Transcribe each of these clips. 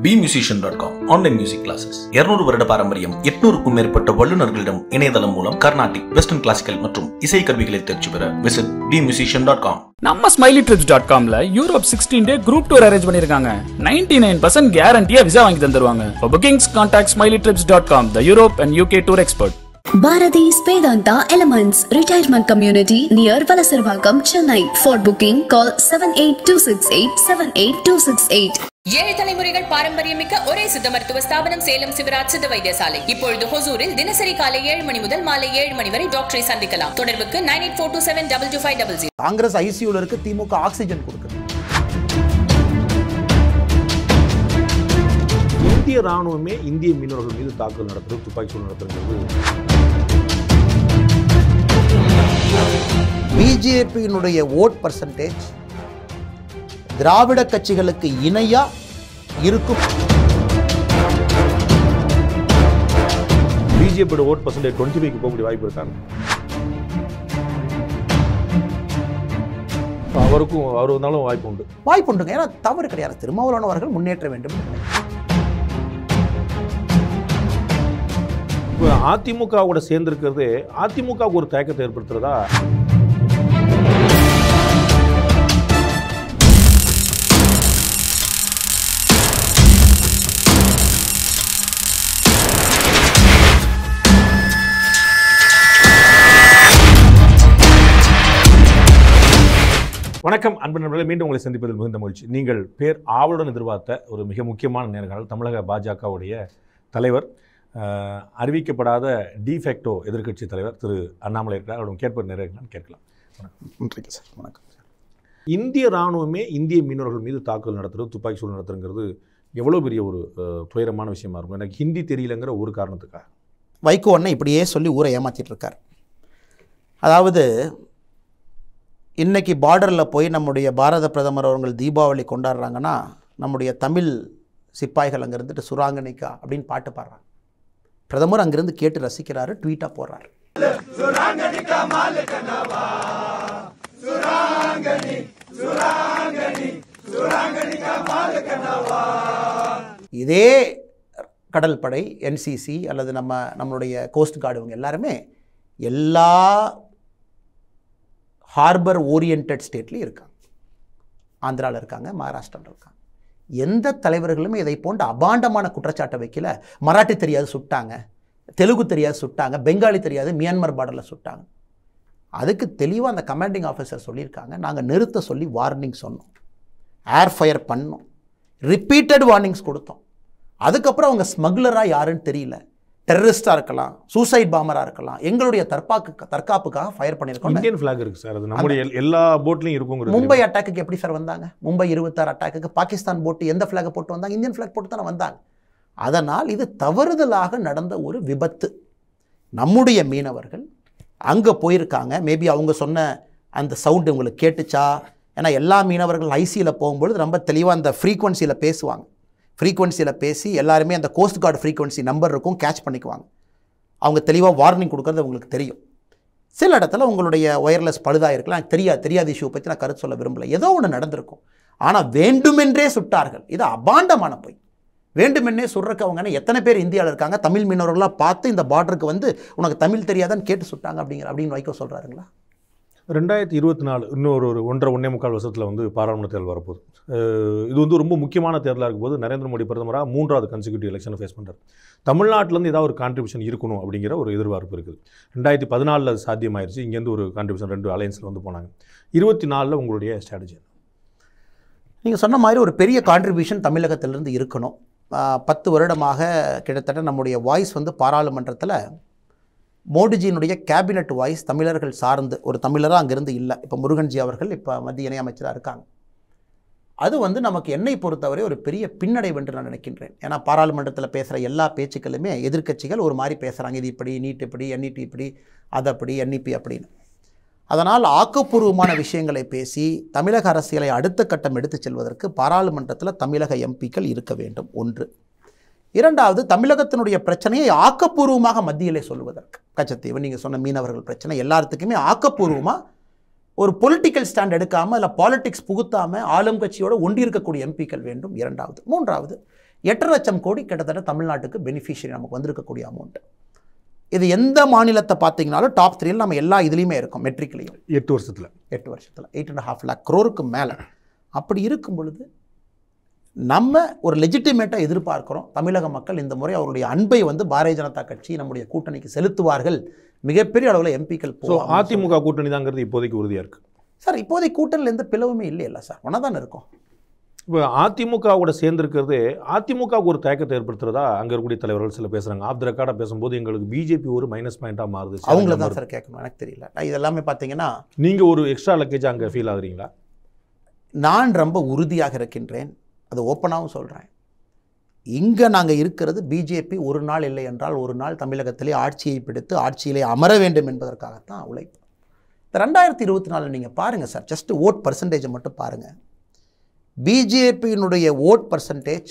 bmusician.com dot com online music classes இருநூறு வருட பாரம்பரியம் எட்நூறுக்கும் மேற்பட்ட வல்லுநர்களிடம் இணையதளம் மூலம் கர்நாடிக் வெஸ்டர்ன் கிளாசிக்கல் மற்றும் இசை கருவிகளை தேர்ச்சி பெற விசிட் bmusician.com டாட் காம் நம்ம ஸ்மைலி ட்ரிப்ஸ் டாட் காம்ல Europe sixteen day group tour arrange பண்ணிருக்காங்க நைன்டி நைன் பர்சன்ட் கேரண்டியா விசா வாங்கி தந்துருவாங்க For bookings contact smiley trips dot com the Europe and UK tour expert Bharati's Vedanta Elements Retirement Community near Valasarvagam, Chennai. For booking, call 78268 ஏழு தலைமுறைகள் பாரம்பரியமிக்க ஒரே சித்த மருத்துவ ஸ்தாபனம் சேலம் சிவராஜ் சித்த வைத்தியசாலை இப்பொழுது ஹொசூரில் தினசரி காலை ஏழு மணி முதல் மாலை ஏழு மணி வரை டாக்டரை சந்திக்கலாம் தொடர்புக்கு nine eight four two seven double two five double zero Congress ஐசியூல இருக்கு திமுக ஆக்சிஜன் கொடுக்குது இந்திய ராணுவமே இந்திய மீனவர்கள் மீது தாக்குதல் நடத்துறது துப்பாக்கி சூடு நடத்துறது பிஜேபியினுடைய ஓட் பர்சன்டேஜ் திராவிட கட்சிகளுக்கு இணையா இருக்கும் பிஜேபியோட ஓட் பர்சன்டேஜ் டுவெண்ட்டி ஃபைவ் போகக்கூடிய வாய்ப்பு இருக்காங்க அவருக்கும் அவர் வந்தாலும் வாய்ப்பு உண்டு வாய்ப்பு உண்டுங்க ஏன்னா தவறு கிடையாது திருமாவளவன் அவர்கள் முன்னேற்ற வேண்டும் இப்போ அதிமுகவோட சேர்ந்திருக்கிறது அதிமுகவுக்கு ஒரு தயக்கத்தை ஏற்படுத்துறதா வணக்கம் அன்பு நண்பர்களே மீண்டும் உங்களை சந்திப்பதில் மிகுந்த மகிழ்ச்சி நீங்கள் பேர் ஆவலுடன் எதிர்பார்த்த ஒரு மிக முக்கியமான நேர்காணல் தமிழக பாஜகவுடைய தலைவர் அஹ், அறிவிக்கப்படாத டிஃபெக்டோ எதிர்க்கட்சி தலைவர் திரு அண்ணாமலை இருக்கிறார் அவரிடம் கேட்பது நேரம் கேட்கலாம் நன்றிங்க சார் வணக்கம் இந்திய ராணுவமே இந்திய மீனவர்கள் மீது தாக்குதல் நடத்துறது துப்பாக்கி சூடு நடத்துறங்கிறது எவ்வளோ பெரிய ஒரு அஹ், துயரமான விஷயமா இருக்கும் எனக்கு ஹிந்தி தெரியலங்கிற ஒரு காரணத்துக்காக வைகோ அண்ணன் இப்படியே சொல்லி ஊரை ஏமாத்திட்டு இருக்கார் அதாவது இன்னைக்கு பார்டரில் போய் நம்முடைய பாரத பிரதமர் அவர்கள் தீபாவளி கொண்டாடுறாங்கன்னா நம்முடைய தமிழ் சிப்பாய்கள் அங்கே இருந்துட்டு சுராங்கனிக்கா அப்படின்னு பாட்டு பாடுறாங்க பிரதமர் அங்கிருந்து கேட்டு ரசிக்கிறாரு ட்வீட்டாக போடுறாரு இதே கடற்படை என்சிசி அல்லது நம்ம நம்மளுடைய கோஸ்ட் கார்டு இவங்க எல்லாருமே எல்லா ஹார்பர் ஓரியன்ட் ஸ்டேட்லேயும் இருக்காங்க ஆந்திராவில் இருக்காங்க மகாராஷ்டிராவில் இருக்காங்க எந்த தலைவர்களுமே இதை போன்ற அபாண்டமான குற்றச்சாட்டை வைக்கல மராட்டி தெரியாது சுட்டாங்க தெலுங்கு தெரியாது சுட்டாங்க பெங்காலி தெரியாது மியான்மர் பார்டரில் சுட்டாங்க அதுக்கு தெளிவாக அந்த கமாண்டிங் ஆஃபீஸர் சொல்லியிருக்காங்க நாங்கள் நிறுத்த சொல்லி வார்னிங் சொன்னோம் ஏர் ஃபயர் பண்ணோம் ரிப்பீட்டட் வார்னிங்ஸ் கொடுத்தோம் அதுக்கப்புறம் அவங்க ஸ்மக்லராக யாருன்னு தெரியல டெரரிஸ்டாக இருக்கலாம் சூசைட் பாமராக இருக்கலாம் எங்களுடைய தற்பாக்கு தற்காப்புக்காக ஃபயர் பண்ணியிருக்கோம் இந்தியன் ஃபிளாக் இருக்கு சார் அது நம்முடைய எல்- எல்லா போட்லையும் இருக்குங்கிறது மும்பை அட்டாக்குக்கு எப்படி சார் வந்தாங்க மும்பை இருபத்தாறு அட்டாக்குக்கு பாகிஸ்தான் போட்டு எந்த ஃப்ளாகை போட்டு வந்தாங்க இந்தியன் ஃப்ளாக் போட்டு தானே வந்தாங்க அதனால் இது தவறுதலாக நடந்த ஒரு விபத்து நம்முடைய மீனவர்கள் அங்கே போயிருக்காங்க மேபி அவங்க சொன்ன அந்த சவுண்டு உங்களுக்கு கேட்டுச்சா ஏன்னா எல்லா மீனவர்கள் ஐசியில் போகும்பொழுது ரொம்ப தெளிவாக அந்த ஃப்ரீக்வன்சியில் பேசுவாங்க ஃப்ரீக்வன்சியில் பேசி எல்லாருமே அந்த கோஸ்ட் கார்டு ஃப்ரீக்வன்சி நம்பர் இருக்கும் கேட்ச் பண்ணிக்குவாங்க அவங்க தெளிவாக வார்னிங் கொடுக்கறது அவங்களுக்கு தெரியும் சில இடத்துல உங்களுடைய ஒயர்லெஸ் பழுதாக இருக்கலாம் எனக்கு தெரியாது தெரியாத இஷ்யூ பற்றி நான் கருத்து சொல்ல விரும்பல ஏதோ ஒன்று நடந்திருக்கும் ஆனால் வேண்டுமென்றே சுட்டார்கள் இது அபாண்டமான பொய் வேண்டுமென்னே சுடுறக்கு அவங்க என்ன எத்தனை பேர் இந்தியாவில் இருக்காங்க தமிழ் மீனவர்களாக பார்த்து இந்த பார்டருக்கு வந்து உனக்கு தமிழ் தெரியாதான்னு கேட்டு சுட்டாங்க அப்படிங்கிற அப்படின்னு வைக்க சொல்கிறாருங்களா ரெண்டாயிரத்தி இருபத்தி நாலு இன்னொரு ஒரு ஒன்றரை ஒன்றே முக்கால் வருஷத்தில் வந்து பாராளுமன்ற தேர்தல் வரப்போகுது அஹ் இது வந்து ரொம்ப முக்கியமான தேர்தலாக இருக்கும்போது நரேந்திர மோடி பிரதமராக மூன்றாவது கன்சிக்யூட்டிவ் எலெக்ஷனை ஃபேஸ் பண்ணுறாரு தமிழ்நாட்டிலேருந்து ஏதாவது ஒரு கான்ட்ரிபியூஷன் இருக்கணும் அப்படிங்கிற ஒரு எதிர்பார்ப்பு இருக்குது ரெண்டாயிரத்தி பதினாலில் அது சாத்தியமாயிருச்சு இங்கேருந்து ஒரு கான்ட்ரிபியூஷன் ரெண்டு அலையன்ஸில் வந்து போனாங்க இருபத்தி நாலில் உங்களுடைய ஸ்ட்ராட்டஜி நீங்கள் சொன்ன மாதிரி ஒரு பெரிய கான்ட்ரிபியூஷன் தமிழகத்திலிருந்து இருக்கணும் ஆஹ் பத்து வருடமாக கிட்டத்தட்ட நம்முடைய வாய்ஸ் வந்து பாராளுமன்றத்தில் மோடிஜியினுடைய கேபினட் வாய்ஸ் தமிழர்கள் சார்ந்து ஒரு தமிழராக அங்கிருந்து இல்லை இப்போ முருகன்ஜி அவர்கள் இப்போ மத்திய இணையமைச்சராக இருக்காங்க அது வந்து நமக்கு என்னை பொறுத்தவரை ஒரு பெரிய பின்னடைவு என்று நான் நினைக்கின்றேன் ஏன்னா பாராளுமன்றத்தில் பேசுகிற எல்லா பேச்சுக்களுமே எதிர்க்கட்சிகள் ஒரு மாதிரி பேசுகிறாங்க இது இப்படி நீட் இப்படி என்இடி இப்படி அது அப்படி என்இபி அப்படின்னு அதனால் ஆக்கப்பூர்வமான விஷயங்களை பேசி தமிழக அரசியலை அடுத்த கட்டம் எடுத்துச் செல்வதற்கு பாராளுமன்றத்தில் தமிழக எம்பிக்கள் இருக்க வேண்டும் ஒன்று இரண்டாவது தமிழகத்தினுடைய பிரச்சனையை ஆக்கப்பூர்வமாக மத்தியிலே சொல்லுவதற்கு கச்சத்தீவு நீங்கள் சொன்ன மீனவர்கள் பிரச்சனை எல்லாத்துக்குமே ஆக்கப்பூர்வமாக ஒரு பொலிட்டிக்கல் ஸ்டாண்ட் எடுக்காமல் இல்லை பாலிடிக்ஸ் புகுத்தாமல் ஆளும் கட்சியோட ஒன்றியிருக்கக்கூடிய எம்பிக்கள் வேண்டும் இரண்டாவது மூன்றாவது எட்டு லட்சம் கோடி கிட்டத்தட்ட தமிழ்நாட்டுக்கு பெனிஃபிஷியரி நமக்கு வந்திருக்கக்கூடிய அமௌண்ட் இது எந்த மாநிலத்தை பார்த்தீங்கனாலும் டாப் த்ரீல நம்ம எல்லா இதுலேயுமே இருக்கோம் மெட்ரிக்லேயும் எட்டு வருஷத்தில் எட்டு வருஷத்தில் எயிட் அண்ட் ஹாஃப் லேக் க்ரோருக்கு மேலே அப்படி இருக்கும் பொழுது நம்ம ஒரு லெஜிட்டிமேட்டாக எதிர்பார்க்கிறோம் தமிழக மக்கள் இந்த முறை அவருடைய அன்பை வந்து பாரதிய ஜனதா கட்சி நம்முடைய கூட்டணிக்கு செலுத்துவார்கள் மிகப்பெரிய அளவில் எம்பிக்கள் ஸோ அதிமுக கூட்டணி தாங்கிறது இப்போதைக்கு உறுதியாக இருக்குது சார் இப்போதைக்கு கூட்டணியில் எந்த பிளவுமே இல்லையில்ல சார் ஒன்றா தானே இருக்கும் இப்போ அதிமுகவோட சேர்ந்திருக்கிறது அதிமுகவுக்கு ஒரு தயக்கத்தை ஏற்படுத்துறதா அங்கே இருக்கக்கூடிய தலைவர்கள் சில பேசுகிறாங்க ஆஃப் த ரெக்கார்டாக பேசும்போது எங்களுக்கு பிஜேபி ஒரு மைனஸ் பாயிண்ட்டாக மாறுது அவங்கள தான் சார் கேட்கணும் எனக்கு தெரியல நான் இதெல்லாமே பார்த்தீங்கன்னா நீங்கள் ஒரு எக்ஸ்ட்ரா லக்கேஜ் அங்கே ஃபீல் ஆகுறீங்களா நான் ரொம்ப உறுதியாக இருக்கின்றேன் அது ஓப்பனாகவும் சொல்கிறேன் இங்கே நாங்கள் இருக்கிறது பிஜேபி ஒரு நாள் இல்லை என்றால் ஒரு நாள் தமிழகத்திலே ஆட்சியை பிடித்து ஆட்சியிலே அமர வேண்டும் என்பதற்காகத்தான் உழைப்பு இந்த ரெண்டாயிரத்தி இருபத்தி நாலு நீங்கள் பாருங்கள் சார் ஜஸ்ட் ஓட் பர்சன்டேஜை மட்டும் பாருங்கள் பிஜேபியினுடைய ஓட் பர்சன்டேஜ்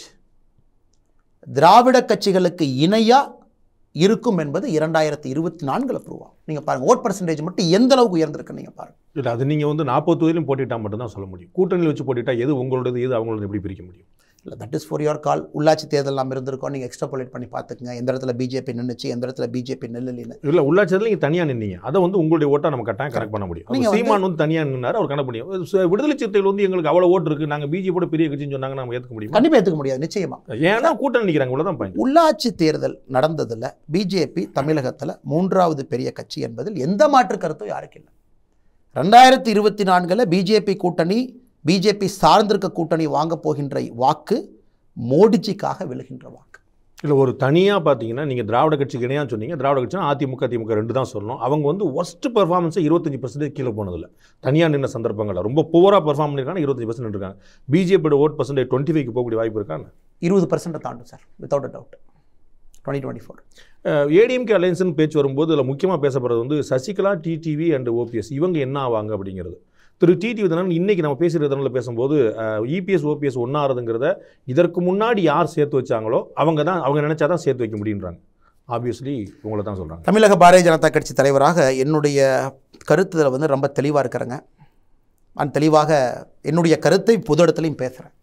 திராவிட கட்சிகளுக்கு இணையாக இருக்கும் என்பது இரண்டாயிரத்தி இருபத்தி நான்கில் ப்ரூவ் ஆகும் நீங்கள் பாருங்கள் ஓட் பர்சன்டேஜ் மட்டும் எந்த அளவுக்கு உயர்ந்திருக்குன்னு நீங்கள் பாருங்கள் இல்லை அது நீங்கள் வந்து நாற்பது தொகுதியிலும் போட்டிட்டா மட்டும்தான் சொல்ல முடியும் கூட்டணியில் வச்சு போட்டிட்டா எது உங்களோடது எது அவங்களோட எப்படி பிரிக்க முடியும் இல்லை that is for your call உள்ளாட்சி தேர்தல் நம்ம இருந்திருக்கோம் நீங்கள் எக்ஸ்ட்ராபுலேட் பண்ணி பார்த்துக்குங்க எந்த இடத்துல பிஜேபி நின்றுச்சு எந்த இடத்துல பிஜேபி நில்லுன்னு இல்லை உள்ளாட்சியில் நீங்கள் தனியாக நின்னீங்க அதை வந்து உங்களுடைய ஓட்டை நம்ம கட்டாயம் கனெக்ட் பண்ண முடியும் நீங்க அப்ப வந்து- சீமான் வந்து தனியாக நின்னார் அவர் கணக்கு முடியும் சு- விடுதலை சிறுத்தைகள் வந்து எங்களுக்கு அவ்வளோ ஓட்டு இருக்கு நாங்கள் பிஜேபியோட பெரிய கட்சின்னு சொன்னாங்க நம்ம ஏற்றுக்க முடியுமா கண்டிப்பாக ஏற்றுக்க முடியாது நிச்சயமா ஏன்னா கூட்டணி நிற்கிறாங்க இவ்வளோதான் பாயிண்ட் உள்ளாட்சி தேர்தல் நடந்ததில் பிஜேபி தமிழகத்தில் மூன்றாவது பெரிய கட்சி என்பதில் எந்த மாற்று கருத்தும் யாருக்கு இல்லை ரெண்டாயிரத்தி இருபத்தி நான்கில் பிஜேபி கூட்டணி பிஜேபி சார்ந்திருக்க கூட்டணி வாங்க போகின்ற வாக்கு மோடிஜிக்காக விழுகின்ற வாக்கு இல்லை ஒரு தனியாக பார்த்தீங்கன்னா நீங்கள் திராவிட கட்சிக்கு இணையாக சொன்னீங்க திராவிட கட்சினா அதிமுக திமுக ரெண்டு தான் சொல்லணும் அவங்க வந்து ஒஸ்ட் பெர்ஃபார்மன்ஸை இருபத்தஞ்சி பர்சன்டேஜ் கீழே போனதில்ல தனியாக நின்ன சந்தர்ப்பங்கள் ரொம்ப புவராக பெர்ஃபார்ம் பண்ணியிருக்காங்க இருபத்தஞ்சி பர்சன்ட் இருக்காங்க பிஜேபியோட ஓட் பர்சன்டேஜ் டுவெண்ட்டி ஃபைவ்க்கு போகக்கூடிய வாய்ப்பு இருக்காங்க இருபது பர்சன்ட்டை தாண்டும் sir without a doubt twenty twenty four ADMK அலையன்ஸ்னு பேச்சு வரும்போது இதில் முக்கியமாக பேசப்படுறது வந்து சசிகலா டிடிவி அண்ட் ஓபிஎஸ் இவங்க என்ன ஆவாங்க அப்படிங்கிறது திரு டிடிவி தினன் இன்னைக்கு நம்ம பேசுகிற தினத்தில் பேசும்போது இபிஎஸ் ஓபிஎஸ் ஒன்றாகிறதுங்கிறத இதற்கு முன்னாடி யார் சேர்த்து வச்சாங்களோ அவங்க தான் அவங்க நினச்சா தான் சேர்த்து வைக்க முடியுன்றாங்க ஆப்வியஸ்லி உங்களை தான் சொல்கிறாங்க தமிழக பாரதிய ஜனதா கட்சி தலைவராக என்னுடைய கருத்துதில் வந்து ரொம்ப தெளிவாக இருக்கிறேங்க நான் தெளிவாக என்னுடைய கருத்தை பொது இடத்துலையும் பேசுகிறேன்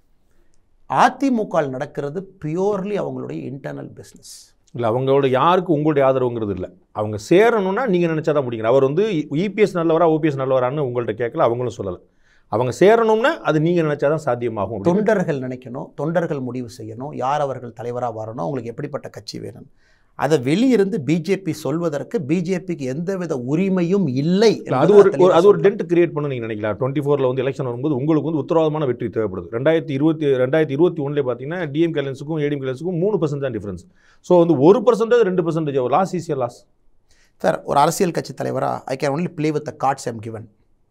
அதிமுக நடக்கிறது பியூர்லி அவங்களுடைய இன்டர்னல் பிஸ்னஸ் இல்லை அவங்களோட யாருக்கு உங்களுடைய ஆதரவுங்கிறது இல்லை அவங்க சேரணும்னா நீங்கள் நினச்சா தான் முடியுங்க அவர் வந்து இபிஎஸ் நல்லவரா ஓபிஎஸ் நல்லவரான்னு உங்கள்கிட்ட கேட்கல அவங்களும் சொல்லலை அவங்க சேரணும்னா அது நீங்கள் நினச்சா தான் சாத்தியமாகும் அப்படின்னு. தொண்டர்கள் நினைக்கணும் தொண்டர்கள் முடிவு செய்யணும் யார் அவர்கள் தலைவராக வரணும் அவங்களுக்கு எப்படிப்பட்ட கட்சி வேணும் அதை வெளியிருந்து பிஜேபி சொல்வதற்கு பிஜேபிக்கு எந்தவித உரிமையும் இல்லை இல்ல, அது ஒரு ஒரு- அது ஒரு டென்ட் கிரியேட் பண்ண நீங்கள் நினைக்கலாம் டுவெண்ட்டி ஃபோரில் வந்து எலெக்ஷன் வரும்போது உங்களுக்கு வந்து உத்தரவாதமான வெற்றி தேவைப்படுது ரெண்டாயிரத்தி இருபத்தி ரெண்டாயிரத்தி இருபத்தி ஒன்றில் பார்த்தீங்கன்னா டிஎம் கேலன்ஸுக்கும் ஏடிஎம் கேலன்ஸுக்கும் மூணு பர்சன்ட் தான் டிஃபரன்ஸ் ஸோ வந்து ஒரு பர்சன்டேஜ் ரெண்டு பர்சன்டேஜ் லாஸ் ஈஸியாக லாஸ் சார் ஒரு அரசியல் கட்சி தலைவராக I can only play with the cards am given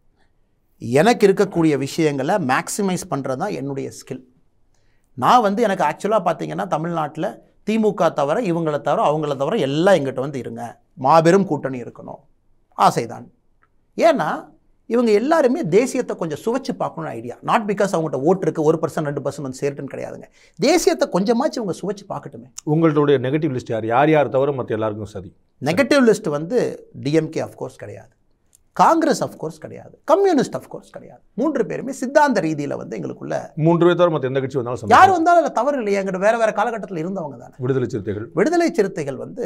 எனக்கு இருக்கக்கூடிய விஷயங்களை மேக்ஸிமைஸ் பண்ணுறது தான் என்னுடைய ஸ்கில் நான் வந்து எனக்கு ஆக்சுவலாக பார்த்தீங்கன்னா தமிழ்நாட்டில் திமுக தவிர இவங்களை தவிர அவங்கள தவிர எல்லாம் எங்கிட்ட வந்து இருங்க மாபெரும் கூட்டணி இருக்கணும் ஆசைதான் ஏன்னா இவங்க எல்லாருமே தேசியத்தை கொஞ்சம் சுவைச்சு பார்க்கணும்னு ஐடியா நாட் பிகாஸ் அவங்ககிட்ட ஓட்டு இருக்குது ஒரு பர்சன்ட் ரெண்டு பர்சன்ட் வந்து சேருட்டுன்னு கிடையாதுங்க தேசியத்தை கொஞ்சமாச்சும் இவங்க சுவைச்சு பார்க்கட்டுமே உங்களுடைய நெகட்டிவ் லிஸ்ட் யார் யார் யார் தவிர மற்ற எல்லாருக்கும் சரி நெகட்டிவ் லிஸ்ட் வந்து டிஎம்கே அஃப்கோர்ஸ் கிடையாது காங்கிரஸ் அஃப்கோர்ஸ் கிடையாது கம்யூனிஸ்ட் அஃப்கோர்ஸ் கிடையாது மூன்று பேருமே சித்தாந்த ரீதியில் வந்து எங்களுக்குள்ள மூன்று பேர் தவிர மற்ற எந்த கட்சி வந்தாலும் யார் சந்தோஷம். வந்தாலும் அதில் தவறு இல்லையா எங்கிட்ட வேற வேற காலகட்டத்தில் இருந்தவங்க தானே விடுதலை சிறுத்தைகள் விடுதலை சிறுத்தைகள் வந்து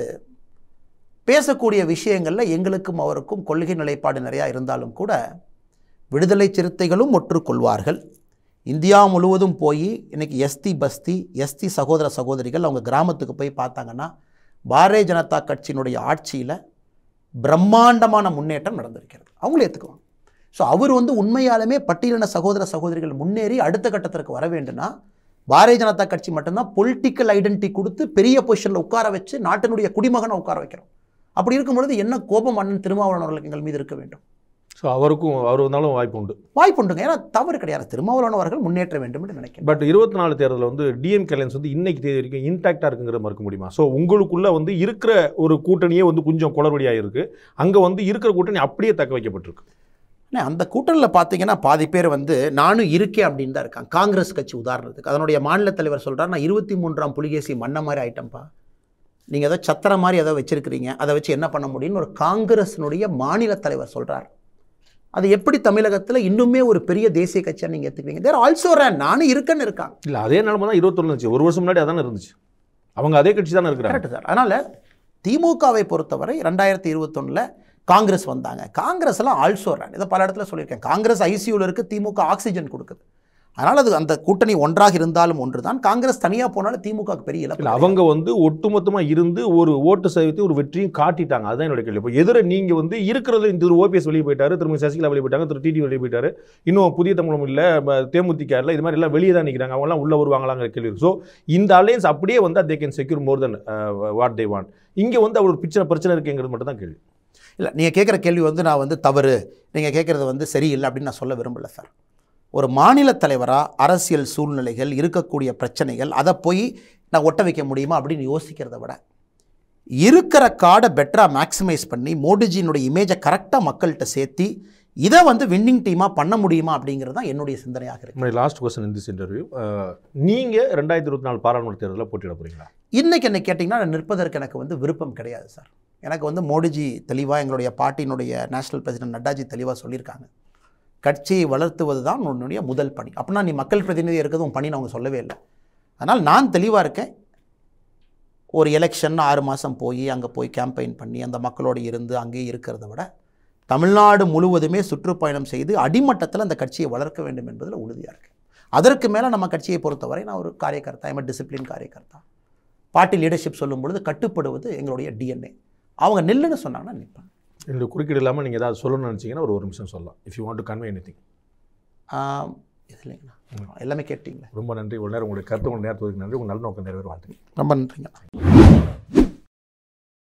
பேசக்கூடிய விஷயங்களில் எங்களுக்கும் அவருக்கும் கொள்கை நிலைப்பாடு நிறையா இருந்தாலும் கூட விடுதலை சிறுத்தைகளும் ஒற்றுக்கொள்வார்கள் இந்தியா முழுவதும் போய் இன்னைக்கு எஸ்தி பஸ்தி எஸ்தி சகோதர சகோதரிகள் அவங்க கிராமத்துக்கு போய் பார்த்தாங்கன்னா பாரதிய ஜனதா கட்சியினுடைய ஆட்சியில் பிரம்மாண்டமான முன்னேற்றம் நடந்திருக்கிறது அவங்களும் ஏற்றுக்குவாங்க ஸோ அவர் வந்து உண்மையாலுமே பட்டியலின சகோதர சகோதரிகள் முன்னேறி அடுத்த கட்டத்திற்கு வர வேண்டும்னா பாரதிய ஜனதா கட்சி மட்டும்தான் பொலிட்டிக்கல் ஐடென்டிட்டி கொடுத்து பெரிய பொசிஷனில் உட்கார வச்சு நாட்டினுடைய குடிமகனை உட்கார வைக்கிறோம் அப்படி இருக்கும் பொழுது என்ன கோபம் அண்ணன் திருமாவளவன் அவர்களுக்கு எங்கள் மீது இருக்க வேண்டும் ஸோ அவருக்கும் அவர் வந்தாலும் வாய்ப்பு உண்டு வாய்ப்புண்டுங்க ஏன்னா தவறு கிடையாது திருமாவளவன் அவர்கள் முன்னேற்ற வேண்டும் என்று நினைக்கிறேன் பட் இருபத்தி நாலு தேர்தலில் வந்து டிஎம் கேலன்ஸ் வந்து இன்னைக்கு தேதி வரைக்கும் இன்டாக்டாக இருக்குங்கிற மறுக்க முடியுமா ஸோ உங்களுக்குள்ள வந்து இருக்கிற ஒரு கூட்டணியே வந்து கொஞ்சம் குளறுபடியாக இருக்கு அங்கே வந்து இருக்கிற கூட்டணி அப்படியே தக்க வைக்கப்பட்டிருக்கு அண்ணே, அந்த கூட்டணியில் பார்த்தீங்கன்னா பாதி பேர் வந்து நானும் இருக்கேன் அப்படின்னு தான் இருக்காங்க காங்கிரஸ் கட்சி உதாரணத்துக்கு அதனுடைய மாநில தலைவர் சொல்றார் நான் இருபத்தி மூன்றாம் புலிகேசி மன்ன மாதிரி ஆயிட்டேன்ப்பா நீங்கள் ஏதோ சத்திர மாதிரி ஏதோ வச்சிருக்கிறீங்க அதை வச்சு என்ன பண்ண முடியும்னு ஒரு காங்கிரஸினுடைய மாநில தலைவர் சொல்றார் அது எப்படி தமிழகத்தில் இன்னுமே ஒரு பெரிய தேசிய கட்சியாக நீங்கள் ஏற்றுக்குவீங்க தேர் ஆல்சோ ரேன் நானும் இருக்கேன்னு இருக்காங்க இல்லை அதே நிலமை தான் இருபத்தொன்னு இருந்துச்சு ஒரு வருஷம் முன்னாடி அதானே இருந்துச்சு அவங்க அதே கட்சி தானே இருக்கிறாங்க கரெக்ட் சார் அதனால் திமுகவை பொறுத்தவரை ரெண்டாயிரத்தி இருபத்தொன்னில் காங்கிரஸ் வந்தாங்க காங்கிரஸ் எல்லாம் ஆல்சோ ரேன் இதை பல இடத்துல சொல்லியிருக்கேன் காங்கிரஸ் ஐசியூவில் இருக்குது திமுக ஆக்சிஜன் கொடுக்குது அதனால் அது அந்த கூட்டணி ஒன்றாக இருந்தாலும் ஒன்று தான் காங்கிரஸ் தனியாக போனாலும் திமுக பெரிய இழப்பு இல்லை கிடையாது. அவங்க வந்து ஒட்டுமொத்தமாக இருந்து ஒரு ஓட்டு சதவீதத்தை ஒரு வெற்றியும் காட்டிட்டாங்க அதுதான் என்னோட கேள்வி இப்போ எதிர நீங்கள் வந்து இருக்கிறது இந்த திரு ஓபிஎஸ் வெளியே போயிட்டாரு திரும்ப சசிகலா வெளியே போயிட்டாங்க திரு டிடி வெளியே போயிட்டாரு இன்னும் புதிய தமிழகம் இல்லை தேமுதிக இல்லை இது மாதிரி எல்லாம் வெளியே தான் நிற்கிறாங்க அவங்கலாம் உள்ளே வருவாங்களாங்கிற கேள்வி ஸோ இந்த அலையன்ஸ் அப்படியே வந்து they can secure more then what they want இங்கே வந்து அவர் பிரச்சனை பிரச்சனை இருக்குங்கிறது மட்டும் தான் கேள்வி இல்லை நீங்கள் கேட்குற கேள்வி வந்து நான் வந்து தவறு நீங்கள் கேட்குறது வந்து சரியில்லை அப்படின்னு நான் சொல்ல விரும்பல சார் ஒரு மாநில தலைவராக அரசியல் சூழ்நிலைகள் இருக்கக்கூடிய பிரச்சனைகள் அதை போய் நான் ஒட்ட வைக்க முடியுமா அப்படின்னு யோசிக்கிறத விட இருக்கிற கார்டை பெட்டராக மேக்ஸிமைஸ் பண்ணி மோடிஜியினுடைய இமேஜை கரெக்டாக மக்கள்கிட்ட சேர்த்தி இதை வந்து வின்னிங் டீமாக பண்ண முடியுமா அப்படிங்கிறது தான் என்னுடைய சிந்தனையாக இருக்குது my last question in this interview நீங்கள் ரெண்டாயிரத்தி இருபத்தி நாலு பாராளுமன்ற தேர்தலில் போட்டியிட போகிறீங்களா இன்னைக்கு என்ன கேட்டிங்கன்னா நான் நிற்பதற்கு எனக்கு வந்து விருப்பம் கிடையாது சார் எனக்கு வந்து மோடிஜி தெளிவாக எங்களுடைய பார்ட்டியினுடைய நேஷனல் பிரசிடென்ட் நட்டாஜி தெளிவாக சொல்லியிருக்காங்க கட்சியை வளர்த்துவது தான் உன்னுடைய முதல் பணி அப்படின்னா நீ மக்கள் பிரதிநிதி இருக்கிறது உன் பணின்னு அவங்க சொல்லவே இல்லை அதனால் நான் தெளிவாக இருக்கேன் ஒரு எலெக்ஷன் ஆறு மாதம் போய் அங்கே போய் கேம்பெயின் பண்ணி அந்த மக்களோடு இருந்து அங்கேயே இருக்கிறத விட தமிழ்நாடு முழுவதுமே சுற்றுப்பயணம் செய்து அடிமட்டத்தில் அந்த கட்சியை வளர்க்க வேண்டும் என்பதில் உறுதியாக இருக்கேன் அதற்கு மேலே நம்ம கட்சியை பொறுத்தவரை நான் ஒரு காரியகர்த்தா எம் டிசிப்ளின் காரியகர்த்தா பார்ட்டி லீடர்ஷிப் சொல்லும் பொழுது கட்டுப்படுவது எங்களுடைய டிஎன்ஏ அவங்க நில்லுன்னு சொன்னாங்கன்னா நிற்பேன் இந்த குறுக்கீடு இல்லாமல் நீங்கள் ஏதாவது சொல்லணும்னு நினச்சிங்கன்னா ஒரு ஒரு நிமிஷம் சொல்லலாம் if you want to convey any ஆம், இது இல்லைங்கண்ணா எல்லாமே கேட்டிங்களே ரொம்ப நன்றி ஒரு நேரம் உங்களுடைய கருத்து உங்கள் நேரத்துக்கு நன்றி உங்கள் நல்ல நோக்கம் நிறைவேற வாழ்த்துக்கள் ரொம்ப நன்றிங்க